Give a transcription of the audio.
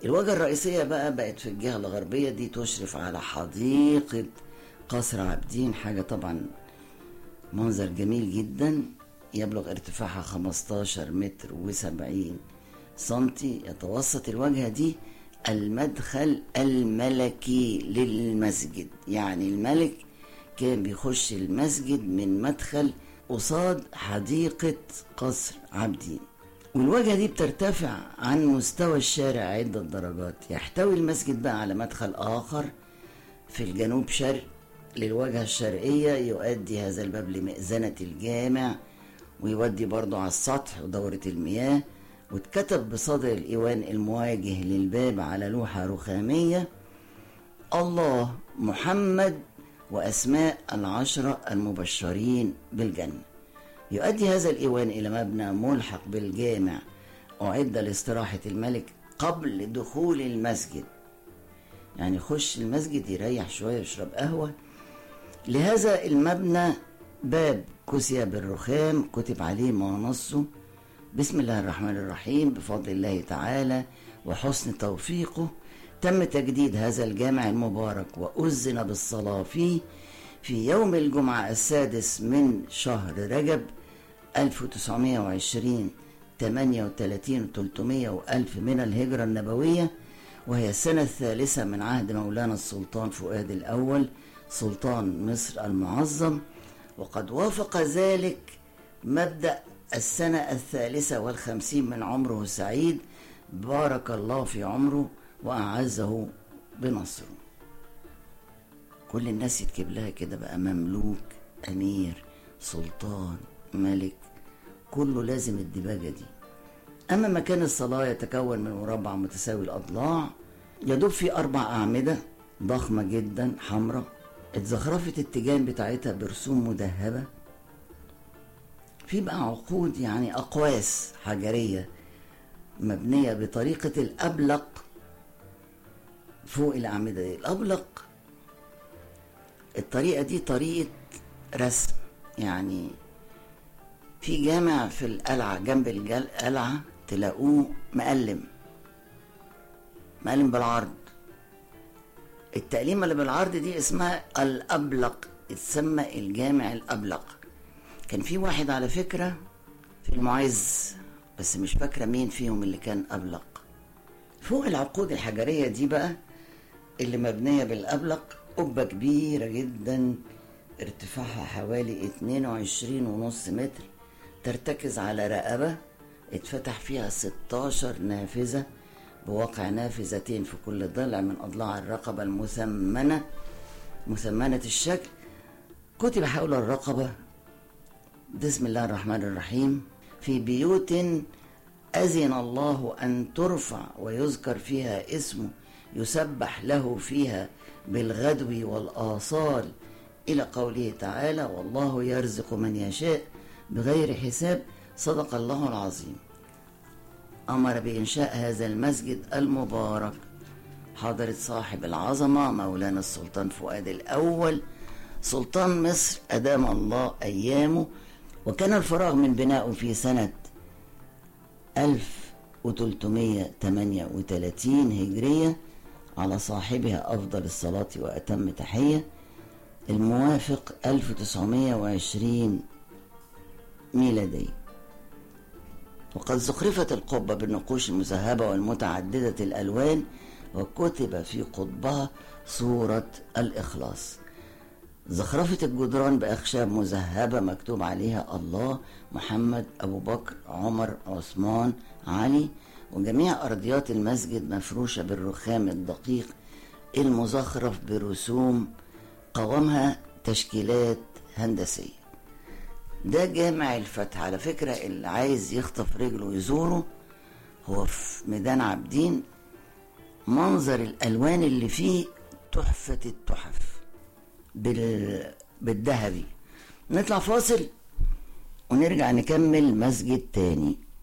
الواجهة الرئيسية بقى بقت في الجهة الغربية دي تشرف على حديقة قصر عابدين حاجة طبعا منظر جميل جدا يبلغ ارتفاعها 15 متر و70 سنتي يتوسط الواجهة دي المدخل الملكي للمسجد يعني الملك كان بيخش المسجد من مدخل قصاد حديقة قصر عابدين والواجهة دي بترتفع عن مستوى الشارع عدة درجات يحتوي المسجد بقى على مدخل آخر في الجنوب شرق للواجهة الشرقية يؤدي هذا الباب لمئذنة الجامع ويودي برضه على السطح ودورة المياه واتكتب بصدر الإيوان المواجه للباب على لوحة رخامية الله محمد وأسماء العشرة المبشرين بالجنة يؤدي هذا الإيوان إلى مبنى ملحق بالجامع أعد لاستراحة الملك قبل دخول المسجد يعني يخش المسجد يريح شوية يشرب قهوة لهذا المبنى باب كسي بالرخام كتب عليه ما نصه بسم الله الرحمن الرحيم بفضل الله تعالى وحسن توفيقه تم تجديد هذا الجامع المبارك وأذن بالصلاة فيه في يوم الجمعة السادس من شهر رجب 1920 38 300 وألف من الهجرة النبوية وهي السنة الثالثة من عهد مولانا السلطان فؤاد الأول سلطان مصر المعظم وقد وافق ذلك مبدأ السنة الثالثة والخمسين من عمره السعيد بارك الله في عمره وأعزه بنصره كل الناس يتكب لها كده بقى مملوك أمير سلطان ملك كله لازم الدباجة دي أما مكان الصلاة يتكون من مربع متساوي الأضلاع يدوب فيه أربع أعمدة ضخمة جدا حمراء اتزخرفت التيجان بتاعتها برسوم مدهبة في بقى عقود يعني أقواس حجرية مبنية بطريقة الأبلق فوق الأعمدة دي الأبلق الطريقة دي طريقة رسم يعني في جامع في القلعة جنب القلعة تلاقوه مقلم مقلم بالعرض التقليمة اللي بالعرض دي اسمها الأبلق اتسمى الجامع الأبلق كان في واحد على فكرة في المعز بس مش فاكرة مين فيهم اللي كان أبلق فوق العقود الحجرية دي بقى اللي مبنية بالأبلق قبة كبيرة جدا ارتفاعها حوالي 22 ونص متر ترتكز على رقبة اتفتح فيها 16 نافذة بواقع نافذتين في كل ضلع من أضلاع الرقبة المثمنة مثمنة الشكل كتب حول الرقبة بسم الله الرحمن الرحيم في بيوت أذن الله أن ترفع ويذكر فيها اسمه يسبح له فيها بالغدو والآصال إلى قوله تعالى والله يرزق من يشاء بغير حساب صدق الله العظيم أمر بإنشاء هذا المسجد المبارك حضرة صاحب العظمة مولانا السلطان فؤاد الأول سلطان مصر أدام الله أيامه وكان الفراغ من بنائه في سنة 1338 هجرية على صاحبها أفضل الصلاة وأتم تحية الموافق 1920 ميلادي وقد زخرفت القبة بالنقوش المذهبة والمتعددة الألوان وكتب في قطبها سورة الإخلاص زخرفة الجدران بأخشاب مذهبة مكتوب عليها الله محمد أبو بكر عمر عثمان علي وجميع أرضيات المسجد مفروشة بالرخام الدقيق المزخرف برسوم قوامها تشكيلات هندسية ده جامع الفتح على فكرة اللي عايز يخطف رجله ويزوره هو في ميدان عابدين منظر الألوان اللي فيه تحفة التحف بال... بالذهبي نطلع فاصل ونرجع نكمل مسجد تاني